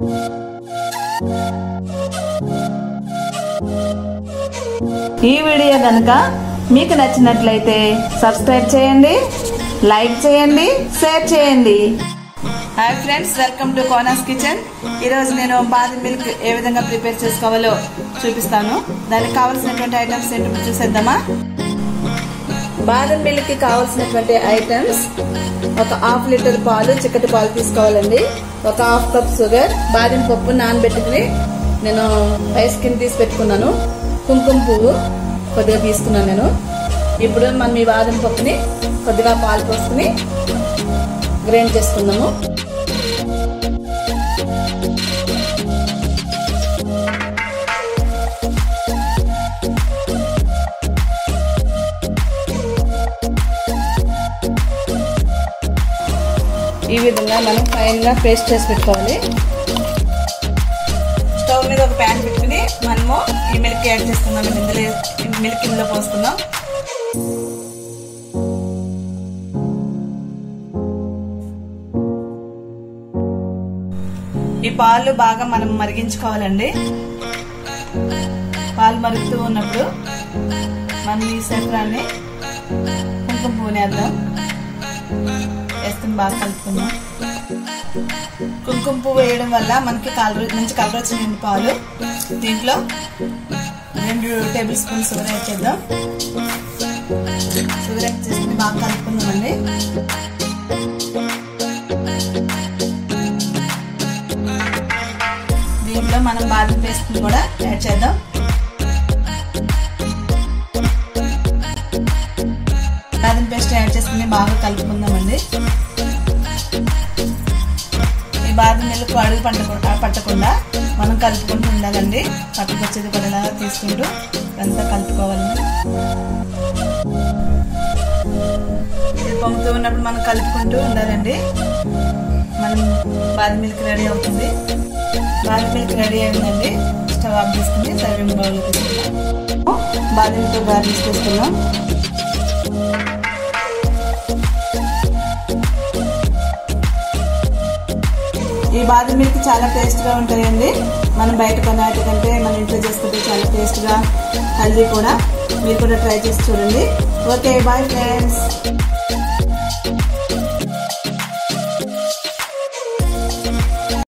ఈ వీడియో కనుక మీకు నచ్చినట్లయితే సబ్స్క్రైబ్ చేయండి లైక్ చేయండి షేర్ చేయండి hi friends welcome to Kona's kitchen ఈరోజు నేను బాదం మిల్క్ ఏ విధంగా ప్రిపేర్ చేసుకోవాలో చూపిస్తాను దానికి కావాల్సినటువంటి ఐటమ్స్ ఏంటో చూసేద్దామా బాదం మిల్క్ కి కావాల్సినటువంటి ఐటమ్స్ ఒక హాఫ్ లీటర్ పాలు చిక్కటి పాలు తీసుకోవాలండి ఒక హాఫ్ కప్ షుగర్ బాదం పప్పు నానబెట్టుకుని నేను ఐస్ కింద తీసి పెట్టుకున్నాను కుంకుమ పువ్వు కొద్దిగా తీసుకున్నాను నేను ఇప్పుడు మనం ఈ బాదం పప్పుని కొద్దిగా పాలు పోసుకుని గ్రైండ్ చేసుకుందాము ఈ విధంగా మనం ఫైన్ గా పేస్ట్ చేసి పెట్టుకోవాలి స్టవ్ మీద ఒక ప్యాన్ పెట్టుకుని మనము ఈ మిల్క్ యాడ్ చేసుకుందాం ఇందులో ఈ మిల్క్ ఇందులో పోసుకుందాం ఈ పాలు బాగా మనం మరిగించుకోవాలండి పాలు మరుగుతూ ఉన్నప్పుడు మనం ఈ సెఫరాన్ని కుంకుమ పువ్వుని వేద్దాం వేసుకుని బాగా కలుపుకుందాం కుంకుమ పువ్వు వేయడం వల్ల మనకి కలర్ మంచి కలర్ వచ్చిందండి పాలు దీంట్లో రెండు టేబుల్ స్పూన్ షుగర్ యాడ్ చేద్దాం షుగర్ యాడ్ చేసుకుని బాగా కలుపుకుందామండి దీంట్లో మనం బాదం పేస్ట్ కూడా యాడ్ చేద్దాం బాదం పేస్ట్ యాడ్ చేసుకుని బాగా కలుపుకుందామండి ఈ బాదం మిల్క్ అడుగు పట్టకుండా పట్టకుండా మనం కలుపుకుంటూ ఉండాలండి పక్కకు వచ్చేది పడేలాగా తీసుకుంటూ అంతా కలుపుకోవాలండి ఇది పొంగుతూ ఉన్నప్పుడు మనం కలుపుకుంటూ ఉండాలండి మనం బాదం మిల్క్ రెడీ అవుతుంది బాదం మిల్క్ రెడీ అయిందండి స్టవ్ ఆఫ్ చేసుకుని సర్వింగ్ బౌల్ తీసుకుందాం బాదంతో గార్నిష్ చేసుకుందాం ఈ బాదం మిల్క్ చాలా టేస్ట్గా ఉంటాయండి మనం బయట కొనాటి కంటే మన ఇంట్లో చేసుకుంటే చాలా టేస్ట్గా హెల్దీ కూడా మీరు కూడా ట్రై చేసి చూడండి ఓకే బాయ్ ఫ్రెండ్స్